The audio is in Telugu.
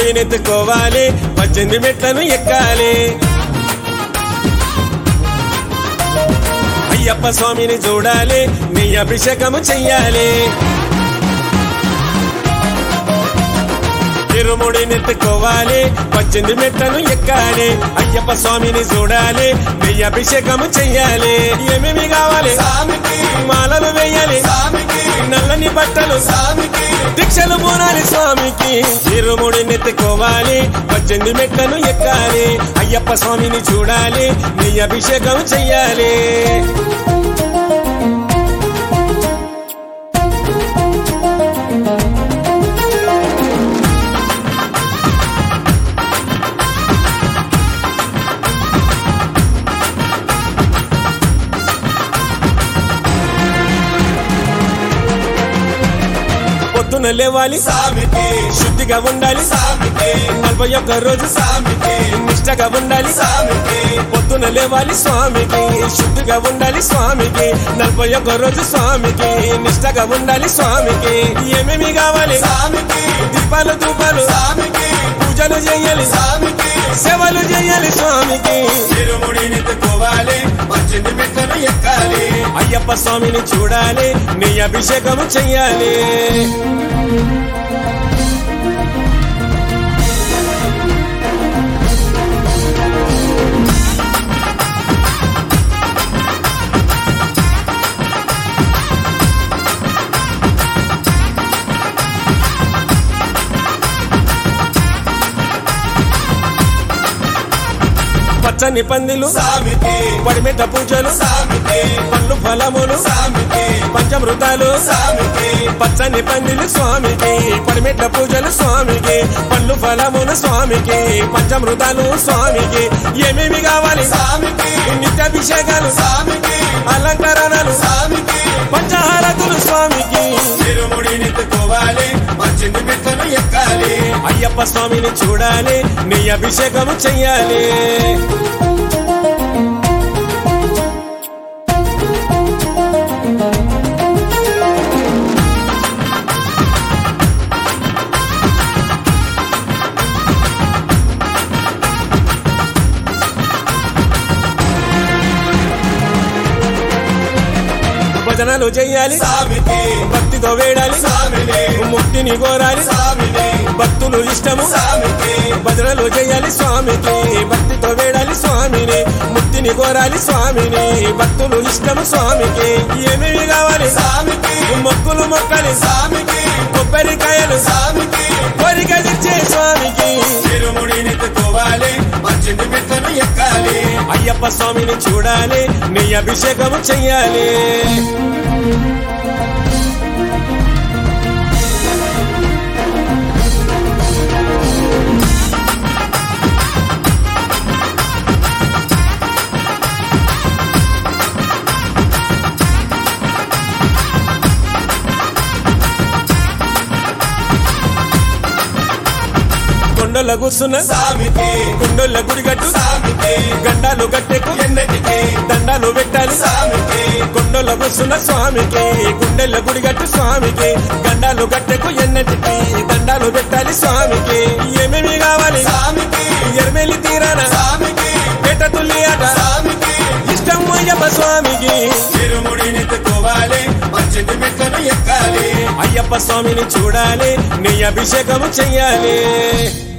ఇరుముడినెత్తుకోవాలి పద్దెనిమిది మెట్లను ఎక్కాలి అయ్యప్ప స్వామిని చూడాలి నీ అభిషేకము చెయ్యాలి ఇరుముడినెత్తుకోవాలి పద్దెనిమిది మెట్లను ఎక్కాలి అయ్యప్ప స్వామిని చూడాలి నీ అభిషేకము చెయ్యాలి ఏమేమి కావాలి స్వామికి మాలలు వేయాలి స్వామికి నల్లని బట్టలు స్వామికి దీక్షలు పూనాలి స్వామికి ఇరుముడి నెత్తుకోవాలి పద్దెనిమిది మెట్లను ఎక్కాలి అయ్యప్ప స్వామిని చూడాలి నీ అభిషేకం చెయ్యాలి పొద్దున లేవాలి స్వామికి శుద్ధిగా ఉండాలి స్వామికి నలభై ఒక్క రోజు స్వామికి నిష్టగా ఉండాలి స్వామికి పొద్దున లేవాలి స్వామికి శుద్ధిగా ఉండాలి స్వామికి నలభై ఒక్క రోజు స్వామికి నిష్టగా ఉండాలి స్వామికి ఏమేమి కావాలి స్వామికి దీపాలు ధూపాలు స్వామికి పూజలు చేయాలి స్వామికి సేవలు చేయాలి స్వామికి ఇరుముడినెత్తుకోవాలి పద్దెనిమిది మెట్లను ఎక్కాలి అయ్యప్ప స్వామిని చూడాలి నీ అభిషేకము చెయ్యాలి పచ్చని పందిలు స్వామికి పడిమెట్ట పూజలు స్వామికి పళ్ళు ఫలములు స్వామికి పంచమృతాలు స్వామికి పచ్చని పందిలు స్వామికి పడిమెట్ల పూజలు స్వామికి పళ్ళు ఫలములు స్వామికి పంచమృతాలు స్వామికి ఏమేమి కావాలి స్వామికి నిత్యాభిషేకాలు స్వామికి అలంకరణలు స్వామికి పంచహారతులు స్వామికి ఇరుముడినెత్తుకోవాలి పద్దెనిమిది మెట్లను ఎక్కాలి అయ్యప్ప స్వామిని చూడాలి నీ అభిషేకము చెయ్యాలి భజనలు చెయ్యాలి స్వామికి భక్తితో వేడాలి స్వామిని ముక్తిని కోరాలి స్వామిని భక్తులు ఇష్టము స్వామికి భజనలు చేయాలి స్వామికి భక్తితో వేడాలి స్వామిని ముక్తిని కోరాలి స్వామిని భక్తులు ఇష్టము స్వామికి ఏమేమి కావాలి స్వామికి మొక్కులు మొక్కలి స్వామికి కొబ్బరికాయలు స్వామికి కోరిక తీర్చే స్వామికి ఇరుముడినెత్తుకోవాలి పద్దెనిమిది మెట్లను ఎక్కాలి అయ్యప్ప స్వామిని చూడాలి నీ అభిషేకము చెయ్యాలి కొండల కూర్చున్న స్వామికి కొండల గుడిగట్టు స్వామికి గండాలు గట్టెకు ఎన్నటికి దండాలు పెట్టాలి స్వామికి కొండల కూర్చున్న స్వామికి గుండెల గుడిగట్టు స్వామికి గండాలు గట్టెకు ఎన్నటికి దండాలు పెట్టాలి స్వామికి ఏమేమి కావాలి స్వామికి ఎర్మెలి తీరాన స్వామికి పేట తుల్లి ఆట స్వామికి ఇష్టం అయ్యప్ప స్వామికి ఇరుముడినెత్తుకోవాలి పద్దెనిమిది మెట్లను ఎక్కాలి అయ్యప్ప స్వామిని చూడాలి నీ అభిషేకము చెయ్యాలి